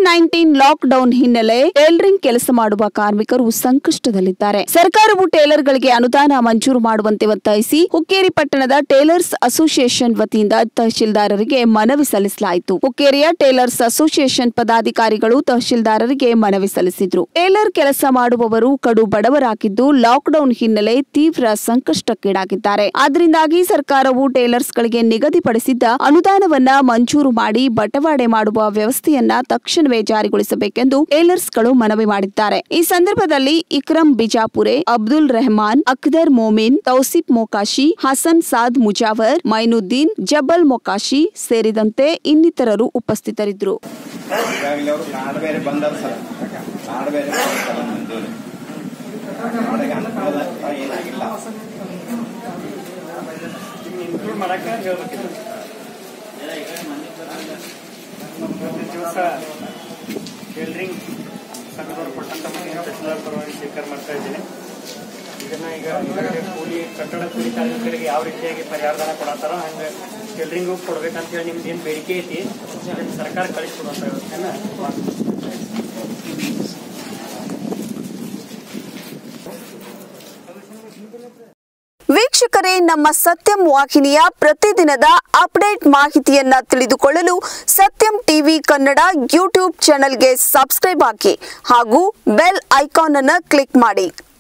Nineteen lockdown ಹಿನ್ನೆಲೆ tailoring ಕೆಲಸ ಮಾಡುವ ಕಾರ್ಮಿಕರು ಸಂಕಷ್ಟದಲ್ಲಿದ್ದಾರೆ ಸರ್ಕಾರವು ಟೇಲರ್ಗಳಿಗೆ ಅನುದಾನ ಮಂಜೂರು ಮಾಡುವಂತೆ ಒತ್ತಾಯಿಸಿ ಹುಕ್ಕೇರಿ ಪಟ್ಟಣದ ಟೇಲರ್ಸ್ ಅಸೋಸಿಯೇಷನ್ ವತಿಯಿಂದ ತಹಶೀಲ್ದಾರರಿಗೆ ಮನವಿ ಸಲ್ಲಿಸಲಾಯಿತು ಹುಕ್ಕೇರಿಯ ಟೇಲರ್ಸ್ ಅಸೋಸಿಯೇಷನ್ ಪದಾಧಿಕಾರಿಗಳು ತಹಶೀಲ್ದಾರರಿಗೆ ಮನವಿ ಸಲ್ಲಿಸಿದ್ರು ಟೇಲರ್ ಕೆಲಸ ಮಾಡುವವರು ಕಡು ಬಡವರಾಗಿದ್ದು ಲಾಕ್ಡೌನ್ ಹಿನ್ನೆಲೆ ತೀವ್ರ ಸಂಕಷ್ಟಕ್ಕೀಡಾಗಿದ್ದಾರೆ ಆದ್ದರಿಂದಾಗಿ ಸರ್ಕಾರವು ಟೇಲರ್ಸ್ಗಳಿಗೆ ನಿಗದಿಪಡಿಸಿದ್ದ ಅನುದಾನವನ್ನ ಮಂಜೂರು ಮಾಡಿ ಬಟವಾಡೆ ಮಾಡುವ ವ್ಯವಸ್ಥೆಯನ್ನ ತಕ್ಷಣವೇ ಜಾರಿಗೊಳಿಸಬೇಕೆಂದು ಟೇಲರ್ಸ್ಗಳು ಮನವಿ ಮಾಡಿದ್ದಾರೆ ಈ ಸಂದರ್ಭದಲ್ಲಿ ಇಕ್ರಮ್ ಬಿಜಾಪುರೆ ಅಬ್ದುಲ್ ರೆಹಮಾನ್ ಅಕ್ದರ್ ಮೋಮಿನ್ ತೌಸಿಫ್ ಮೊಕಾಶಿ ಹಸನ್ ಸಾದ್ ಮುಜಾವರ್ ಮೈನುದ್ದೀನ್ ಜಬ್ಬಲ್ ಮೊಕಾಶಿ ಸೇರಿದಂತೆ ಇನ್ನಿತರರು ಉಪಸ್ಥಿತರಿದ್ದರು ಈಗಾಗಲೇ ಅವರು ಕಾರ್ಡ್ ಬೇರೆ ಬಂದಾರ ಸರ್ ಕಾರ್ಡ್ ಬೇರೆ ಬಂದಾರ ಮಂಜೂರಿ ಕಾರ್ಡಿಗೆ ಅನುಕೂಲ ಏನಾಗಿಲ್ಲ ಇನ್ಕ್ಲೂಡ್ ಮಾಡಕ್ಕೆ ಹೇಳ್ಬೇಕಿತ್ತು ಇವತ್ತಿನ ದಿವಸ ಟೇಲರಿಂಗ್ ಸಂಘದವ್ರು ಕೊಟ್ಟಂತ ಮನೆಯ ತಹಶೀಲ್ದಾರ್ ಪರವಾಗಿ ಸ್ವೀಕಾರ ಮಾಡ್ತಾ ಇದ್ದೀನಿ ಇದನ್ನ ಈಗ ಈಗಾಗಲೇ ಕೂಲಿ ಕಟ್ಟಡ ಕೂಲಿ ಕಾರ್ಮಿಕರಿಗೆ ಯಾವ ರೀತಿಯಾಗಿ ಪರಿಹಾರಧನ ಕೊಡತ್ತಾರೋ ಹಂಗೆ ಟೇಲರಿಂಗು ಕೊಡ್ಬೇಕಂತ ಹೇಳಿ ನಿಮ್ದು ಏನು ಬೇಡಿಕೆ ಐತಿ ಅದನ್ನ ಸರ್ಕಾರ ಕಳಿಸ್ಕೊಡುವಂತ ವ್ಯವಸ್ಥೆನ ಮಾಡ್ಬೇಕು. ವೀಕ್ಷಕರೇ ನಮ್ಮ ಸತ್ಯಂ ವಾಹಿನಿಯ ಪ್ರತಿದಿನದ ಅಪ್ಡೇಟ್ ಮಾಹಿತಿಯನ್ನ ತಿಳಿದುಕೊಳ್ಳಲು ಸತ್ಯಂ ಟಿವಿ ಕನ್ನಡ ಯೂಟ್ಯೂಬ್ ಚಾನೆಲ್ಗೆ ಸಬ್ಸ್ಕ್ರೈಬ್ ಹಾಕಿ ಹಾಗೂ ಬೆಲ್ ಐಕಾನ್ ಅನ್ನು ಕ್ಲಿಕ್ ಮಾಡಿ